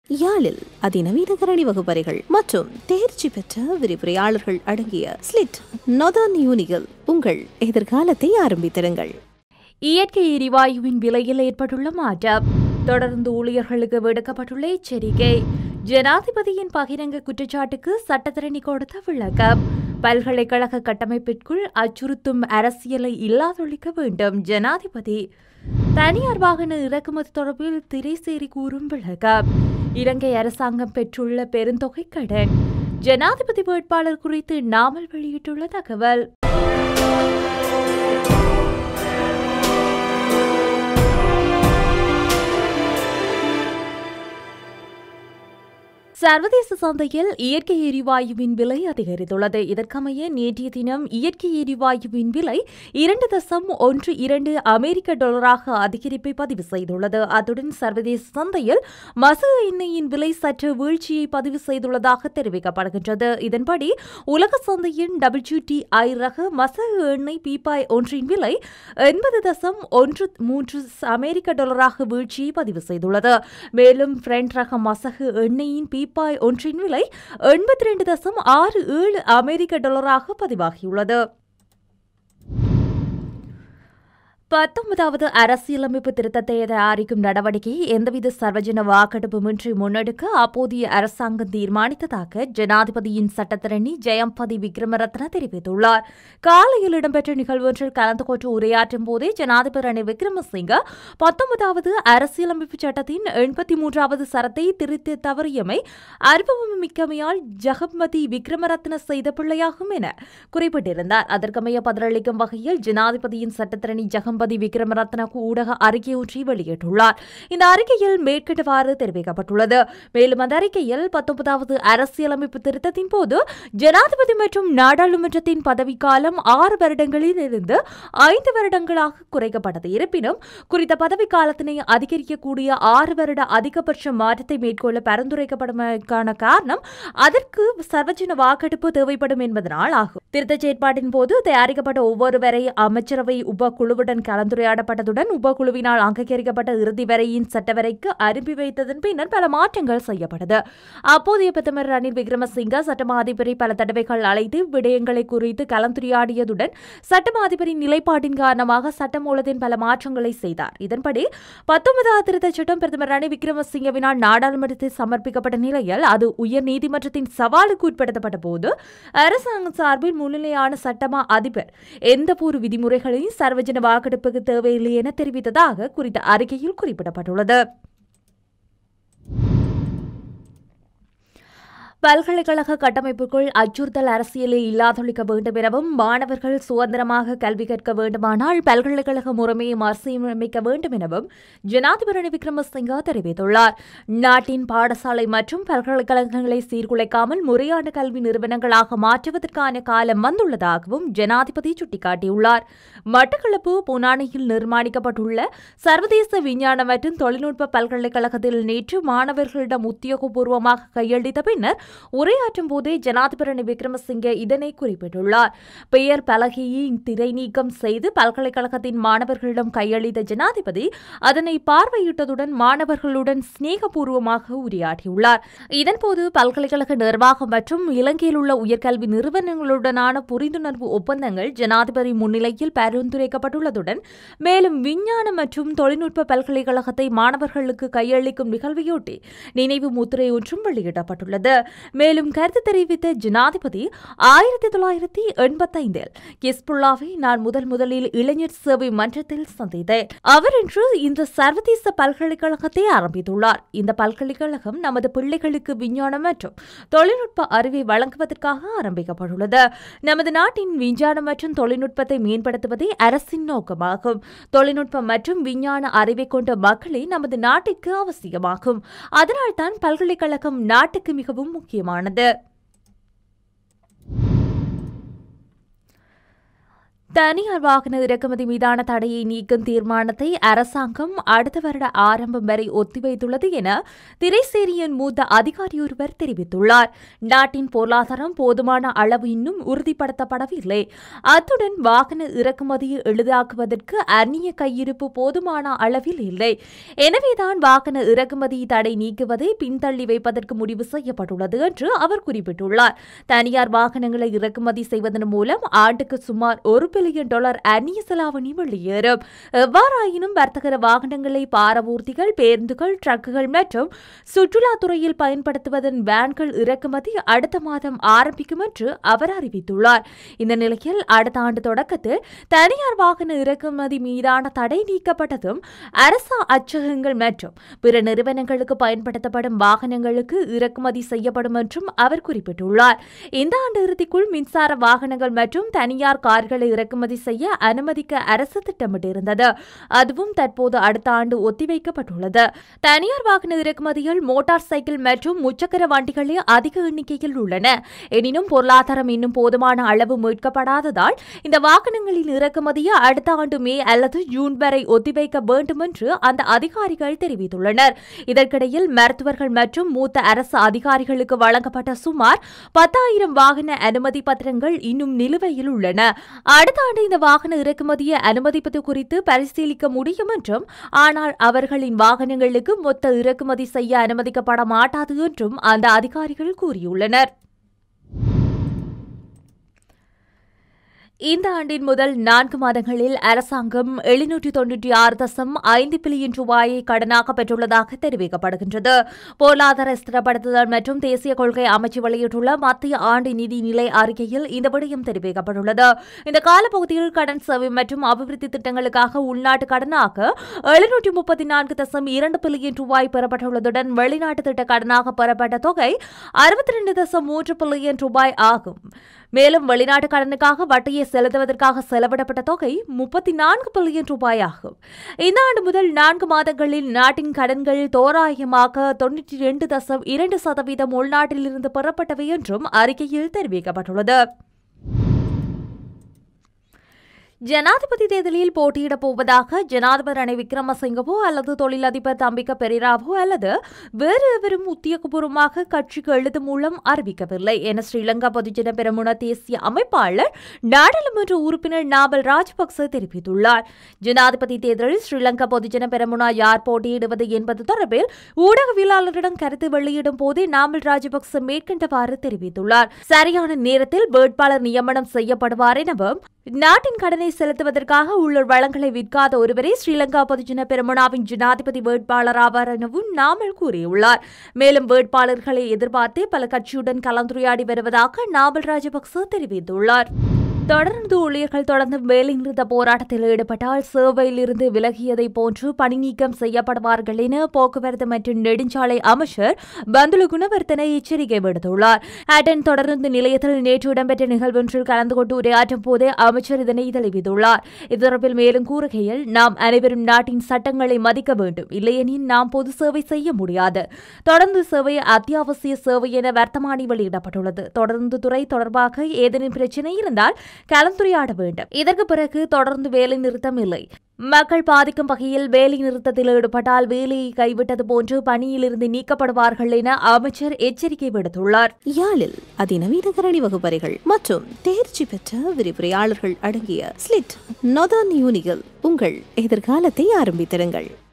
யாழில் அதிநவீன கரணி வகுப்பறைகள் மற்றும் தேர்ச்சி பெற்ற விரிவுரையாளர்கள் அடங்கிய ஸ்லிட் நொதர்ன் யூனிகள் உங்கள் எதிர்காலத்தை ஆரம்பித்திருங்கள் இயற்கை எரிவாயுவின் விலையில் ஏற்பட்டுள்ள மாற்றம் தொடர்ந்து ஊழியர்களுக்கு விடுக்கப்பட்டுள்ள எச்சரிக்கை ஜனாதிபதியின் பகிரங்க குற்றச்சாட்டுக்கு சட்டத்திரணி கொடுத்த விளக்கம் பல்கலைக்கழக கட்டமைப்பிற்குள் அச்சுறுத்தும் அரசியலை இல்லாதொழிக்க வேண்டும் ஜனாதிபதி தனியார் வாகன இறக்குமதி தொடர்பில் திரைசேரி கூறும் விளக்கம் இலங்கை அரசாங்கம் பெற்றுள்ள பெருந்தொகை கடன் ஜனாதிபதி வேட்பாளர் குறித்து நாமல் வெளியிட்டுள்ள தகவல் சர்வதேச சந்தையில் இயற்கை எரிவாயுவின் விலை அதிகரித்துள்ளது இதற்கமைய நேற்றைய தினம் இயற்கை எரிவாயுவின் விலை இரண்டு தசம் ஒன்று இரண்டு அமெரிக்க டாலராக அதிகரிப்பை பதிவு செய்துள்ளது அத்துடன் சர்வதேச சந்தையில் மசு எண்ணெயின் விலை சற்று வீழ்ச்சியை பதிவு செய்துள்ளதாக தெரிவிக்கப்படுகின்றது இதன்படி உலக சந்தையின் டபிள்யூடிஐ ரக மசகு எண்ணெய் பீப்பாய் ஒன்றின் விலை எண்பது தசம் ஒன்று மூன்று அமெரிக்க டாலராக வீழ்ச்சியை பதிவு செய்துள்ளது மேலும் பிரெண்ட் ரக மசகு எண்ணெயின் பீப்பாய் ஒன்றின் விலை எண்பத்தி ரெண்டு தசம் ஆறு ஏழு அமெரிக்க டாலராக பதிவாகியுள்ளது பத்தொன்பதாவது அரசியலமைப்பு திருத்தத்தை தயாரிக்கும் நடவடிக்கையை எந்தவித சர்வஜன வாக்கெடுப்புமின்றி முன்னெடுக்க அப்போதைய அரசாங்கம் தீர்மானித்ததாக ஜனாதிபதியின் சட்டத்திரணி ஜெயம்பதி விக்ரமரத்ன தெரிவித்துள்ளார் காலையில் இடம்பெற்ற நிகழ்வொன்றில் கலந்து கொண்டு உரையாற்றும் போதே ஜனாதிபதி ரணில் விக்ரமசிங்க பத்தொன்பதாவது அரசியலமைப்பு சட்டத்தின் எண்பத்தி மூன்றாவது சரத்தை திருத்த தவறியமை அனுபவமிக்கமையால் ஜெகம்பதி விக்ரமரத்ன செய்த பிள்ளையாகும் என குறிப்பிட்டிருந்தார் அதற்கமைய பதிலளிக்கும் வகையில் ஜனாதிபதியின் சட்டத்திரணி ஜெகம் ஜெகம்பதி விக்ரமரத்ன ஊடக அறிக்கை ஒன்றை வெளியிட்டுள்ளார் இந்த அறிக்கையில் மேற்கண்டவாறு தெரிவிக்கப்பட்டுள்ளது மேலும் அந்த அறிக்கையில் பத்தொன்பதாவது அரசியலமைப்பு திருத்தத்தின் போது ஜனாதிபதி மற்றும் நாடாளுமன்றத்தின் பதவிக்காலம் ஆறு வருடங்களில் இருந்து ஐந்து வருடங்களாக குறைக்கப்பட்டது இருப்பினும் குறித்த பதவிக்காலத்தினை அதிகரிக்கக்கூடிய ஆறு வருட அதிகபட்ச மாற்றத்தை மேற்கொள்ள பரிந்துரைக்கப்படுவதற்கான காரணம் அதற்கு சர்வஜன வாக்கெடுப்பு தேவைப்படும் என்பதனால் ஆகும் திருத்தச் செயற்பாட்டின் போது தயாரிக்கப்பட்ட ஒவ்வொரு வரை அமைச்சரவை உபக்குழுவுடன் கலந்துரையாடப்பட்டதுடன் உபக்குழுவினால் அங்கீகரிக்கப்பட்ட இறுதி வரையின் சட்டவரைக்கு அனுப்பி வைத்ததன் பின்னர் பல மாற்றங்கள் செய்யப்பட்டது அப்போதைய பிரதமர் ரணில் விக்ரமசிங்க சட்டமா அதிபரை பல தடவைகள் அழைத்து விடயங்களை குறித்து கலந்துரையாடியதுடன் சட்டமா அதிபரின் நிலைப்பாட்டின் காரணமாக சட்டமூலத்தின் பல மாற்றங்களை செய்தார் இதன்படி பத்தொன்பதாவது திருத்தச் சட்டம் பிரதமர் ரணில் விக்ரமசிங்கவினால் நாடாளுமன்றத்தில் சமர்ப்பிக்கப்பட்ட நிலையில் அது உயர் நீதிமன்றத்தின் சவாலுக்கு உட்படுத்தப்பட்ட போது அரசாங்கம் சார்பில் முன்னிலையான சட்டமா அதிபர் எந்தவொரு விதிமுறைகளையும் சர்வஜன வாக்கெடுப்புக்கு தேவையில்லை என தெரிவித்ததாக குறித்த அறிக்கையில் குறிப்பிடப்பட்டுள்ளது பல்கலைக்கழக கட்டமைப்புக்குள் அச்சுறுத்தல் அரசியலை இல்லாதொழிக்க வேண்டும் எனவும் மாணவர்கள் சுதந்திரமாக கல்வி கற்க வேண்டுமானால் பல்கலைக்கழக முறைமையை மறுசீரமைக்க வேண்டும் எனவும் ஜனாதிபதி விக்ரமசிங்கா தெரிவித்துள்ளார் நாட்டின் பாடசாலை மற்றும் பல்கலைக்கழகங்களை சீர்குலைக்காமல் முறையான கல்வி நிறுவனங்களாக மாற்றுவதற்கான காலம் வந்துள்ளதாகவும் ஜனாதிபதி சுட்டிக்காட்டியுள்ளார் மட்டக்களப்பு புனானியில் நிர்மாணிக்கப்பட்டுள்ள சர்வதேச விஞ்ஞான மற்றும் தொழில்நுட்ப பல்கலைக்கழகத்தில் நேற்று மாணவர்களிடம் உத்தியோகபூர்வமாக கையளித்த பின்னர் உரையாற்றும் போதே ஜனாதிபதி விக்ரமசிங்கே இதனை குறிப்பிட்டுள்ளார் பெயர் பலகையை திரை நீக்கம் செய்து பல்கலைக்கழகத்தின் மாணவர்களிடம் கையளித்த ஜனாதிபதி அதனை பார்வையிட்டதுடன் மாணவர்களுடன் சிநேகபூர்வமாக உரையாற்றியுள்ளார் இதன்போது பல்கலைக்கழக நிர்வாகம் மற்றும் இலங்கையில் உள்ள உயர்கல்வி நிறுவனங்களுடனான புரிந்துணர்வு ஒப்பந்தங்கள் ஜனாதிபதி முன்னிலையில் பரிந்துரைக்கப்பட்டுள்ளதுடன் மேலும் விஞ்ஞான மற்றும் தொழில்நுட்ப பல்கலைக்கழகத்தை மாணவர்களுக்கு கையளிக்கும் நிகழ்வையொட்டி நினைவு முத்திரை ஒன்றும் வெளியிடப்பட்டுள்ளது மேலும் கருத்து தெரிவித்த ஜனாதிபதி ஆயிரத்தி தொள்ளாயிரத்தி எண்பத்தைந்தில் கிஸ்புல்லாவை நான் முதல் முதலில் இளைஞர் சேவை மன்றத்தில் சந்தித்தேன் அவர் இன்று இந்த சர்வதேச பல்கலைக்கழகத்தை ஆரம்பித்துள்ளார் இந்த பல்கலைக்கழகம் நமது பிள்ளைகளுக்கு விஞ்ஞானம் மற்றும் தொழில்நுட்ப அறிவை வழங்குவதற்காக ஆரம்பிக்கப்பட்டுள்ளது நமது நாட்டின் விஞ்ஞானம் மற்றும் தொழில்நுட்பத்தை மேம்படுத்துவதே அரசின் நோக்கமாகும் தொழில்நுட்பம் மற்றும் விஞ்ஞான அறிவை கொண்ட மக்களே நமது நாட்டிற்கு அவசியமாகும் அதனால்தான் பல்கலைக்கழகம் நாட்டுக்கு மிகவும் முக்கியமானது தனியார் வாகன இறக்குமதி மீதான தடையை நீக்கும் தீர்மானத்தை அரசாங்கம் அடுத்த வருட ஆரம்பம் வரை ஒத்திவைத்துள்ளது என திரைசேரியின் மூத்த அதிகாரியொருவர் தெரிவித்துள்ளார் நாட்டின் பொருளாதாரம் போதுமான அளவு இன்னும் உறுதிப்படுத்தப்படவில்லை அத்துடன் வாகன இறக்குமதியை எளிதாக்குவதற்கு அந்நிய கையிருப்பு போதுமான அளவில் இல்லை எனவேதான் வாகன இறக்குமதி தடை நீக்குவதை பின்தள்ளி வைப்பதற்கு முடிவு செய்யப்பட்டுள்ளது என்று அவர் குறிப்பிட்டுள்ளார் தனியார் வாகனங்களை இறக்குமதி செய்வதன் மூலம் ஆண்டுக்கு சுமார் ஒரு பில்லியன் டாலர் அந்நிய செலாவணி வெளியேறும் எவ்வாறாயினும் வர்த்தக வாகனங்களை பாரவூர்திகள் பேருந்துகள் ட்ரக்குகள் மற்றும் சுற்றுலாத்துறையில் பயன்படுத்துவதன் வேன்கள் இறக்குமதி அடுத்த மாதம் ஆரம்பிக்கும் என்று அவர் அறிவித்துள்ளார் இந்த நிலையில் அடுத்த ஆண்டு தொடக்கத்தில் தனியார் வாகன இறக்குமதி மீதான தடை நீக்கப்பட்டதும் அரசு அச்சகங்கள் மற்றும் பிற நிறுவனங்களுக்கு பயன்படுத்தப்படும் வாகனங்களுக்கு இறக்குமதி செய்யப்படும் என்றும் அவர் குறிப்பிட்டுள்ளார் இந்த ஆண்டு இறுதிக்குள் மின்சார வாகனங்கள் மற்றும் தனியார் கார்களை இறக்குமதி செய்ய அனுமதிக்க அரசு திட்டமிட்டிருந்தது அதுவும் தற்போது அடுத்த ஆண்டு ஒத்திவைக்கப்பட்டுள்ளது தனியார் வாகன இறக்குமதிகள் மோட்டார் சைக்கிள் மற்றும் முச்சக்கர வண்டிகளே அதிக எண்ணிக்கையில் உள்ளன எனினும் பொருளாதாரம் இன்னும் போதுமான அளவு மீட்கப்படாததால் இந்த வாகனங்களின் இறக்குமதியை அடுத்த ஆண்டு மே அல்லது ஜூன் வரை ஒத்திவைக்க வேண்டும் என்று அந்த அதிகாரிகள் தெரிவித்துள்ளனர் இதற்கிடையில் மருத்துவர்கள் மற்றும் மூத்த அரசு அதிகாரிகளுக்கு வழங்கப்பட்ட சுமார் பத்தாயிரம் வாகன அனுமதி பத்திரங்கள் இன்னும் நிலுவையில் உள்ளன அடுத்த ஆண்டு இந்த வாகன இறக்குமதியை அனுமதிப்பது குறித்து பரிசீலிக்க முடியும் என்றும் ஆனால் அவர்களின் வாகனங்களுக்கு மொத்த இறக்குமதி செய்ய அனுமதிக்கப்பட மாட்டாது என்றும் அந்த அதிகாரிகள் கூறியுள்ளனர் இந்த ஆண்டின் முதல் நான்கு மாதங்களில் அரசாங்கம் எழுநூற்றி தொன்னூற்றி ஆறு தசம் ஐந்து பில்லியன் ரூபாயை கடனாக பெற்றுள்ளதாக தெரிவிக்கப்படுகின்றது பொருளாதார ஸ்திரப்படுத்துதல் மற்றும் தேசிய கொள்கை அமைச்சு வெளியிட்டுள்ள மத்திய ஆண்டு நிதி நிலை அறிக்கையில் இந்த விடயம் தெரிவிக்கப்பட்டுள்ளது இந்த காலப்பகுதியில் கடன் சேவை மற்றும் அபிவிருத்தி திட்டங்களுக்காக உள்நாட்டு கடனாக எழுநூற்றி முப்பத்தி நான்கு தசம் இரண்டு பில்லியன் ரூபாய் பெறப்பட்டுள்ளதுடன் வெளிநாட்டு திட்ட கடனாக பெறப்பட்ட தொகை அறுபத்தி ரெண்டு தசம் மூன்று பில்லியன் ரூபாய் ஆகும் மேலும் வெளிநாட்டு கடனுக்காக வட்டியை செலுத்துவதற்காக செலவிடப்பட்ட தொகை முப்பத்தி நான்கு பில்லியன் ரூபாய் ஆகும் இந்த ஆண்டு முதல் நான்கு மாதங்களில் நாட்டின் கடன்கள் தோராயமாக தொன்னூற்றி இரண்டு தசம் இரண்டு சதவீதம் உள்நாட்டிலிருந்து பெறப்பட்டவை என்றும் அறிக்கையில் தெரிவிக்கப்பட்டுள்ளது ஜனாதிபதி தேர்தலில் போட்டியிடப் போவதாக ஜனாதிபதி ரணில் விக்ரமசிங்கவோ அல்லது தொழிலதிபர் தம்பிக்க பெரிராவோ அல்லது வேறு எவரும் உத்தியோகபூர்வமாக கட்சிக்கு எழுத்து மூலம் அறிவிக்கவில்லை என ஸ்ரீலங்கா பொதுஜன பெரமுன தேசிய அமைப்பாளர் நாடாளுமன்ற உறுப்பினர் நாபல் ராஜபக்ச தெரிவித்துள்ளார் ஜனாதிபதி தேர்தலில் ஸ்ரீலங்கா பொதுஜன பெரமுனா யார் போட்டியிடுவது என்பது தொடர்பில் ஊடகவியலாளரிடம் கருத்து வெளியிடும் போதே நாமல் ராஜபக்ச மேற்கண்டவாறு தெரிவித்துள்ளார் சரியான நேரத்தில் வேட்பாளர் நியமனம் செய்யப்படுவார் எனவும் நாட்டின் கடனை செலுத்துவதற்காக உள்ளூர் வளங்களை விற்காத ஒருவரே ஸ்ரீலங்கா பொதுஜன பெருமனாவின் ஜனாதிபதி வேட்பாளர் ஆவார் எனவும் நாமல் கூறியுள்ளார் மேலும் வேட்பாளர்களை எதிர்பார்த்து பல கட்சியுடன் கலந்துரையாடி வருவதாக நாமல் ராஜபக்ச தெரிவித்துள்ளார் தொடர்ந்து ஊழியர்கள் தொடர்ந்து வேலைநிறுத்த போராட்டத்தில் ஈடுபட்டால் சேவையில் இருந்து விலகியதை போன்று பணி நீக்கம் செய்யப்படுவார்கள் என போக்குவரத்து மற்றும் நெடுஞ்சாலை அமைச்சர் பந்துலு குணவர்த்தனை எச்சரிக்கை விடுத்துள்ளார் அட்டன் தொடர்ந்து நிலையத்தில் நேற்று இடம்பெற்ற நிகழ்வொன்றில் கலந்து கொண்டு உரையாற்றும் போதே அமைச்சர் இதனை தெரிவித்துள்ளார் இது தொடர்பில் மேலும் கூறுகையில் நாம் அனைவரும் நாட்டின் சட்டங்களை மதிக்க வேண்டும் இல்லையெனில் நாம் பொது சேவை செய்ய முடியாது தொடர்ந்து சேவை அத்தியாவசிய சேவை என வர்த்தமானி வெளியிடப்பட்டுள்ளது தொடர்ந்து துறை தொடர்பாக ஏதேனும் பிரச்சினை இருந்தால் கலந்துரையாட வேண்டும் இதற்கு பிறகு தொடர்ந்து வேலை நிறுத்தம் இல்லை மக்கள் பாதிக்கும் வகையில் வேலை நிறுத்தத்தில் ஈடுபட்டால் வேலையை கைவிட்டது போன்று பணியிலிருந்து நீக்கப்படுவார்கள் என அமைச்சர் எச்சரிக்கை விடுத்துள்ளார் யாழில் அதிநவீன கரணி வகுப்பறைகள் மற்றும் தேர்ச்சி பெற்ற விரிவுரையாளர்கள் அடங்கிய ஸ்லிட் நொதான் யூனிகள் உங்கள் எதிர்காலத்தை ஆரம்பித்திருங்கள்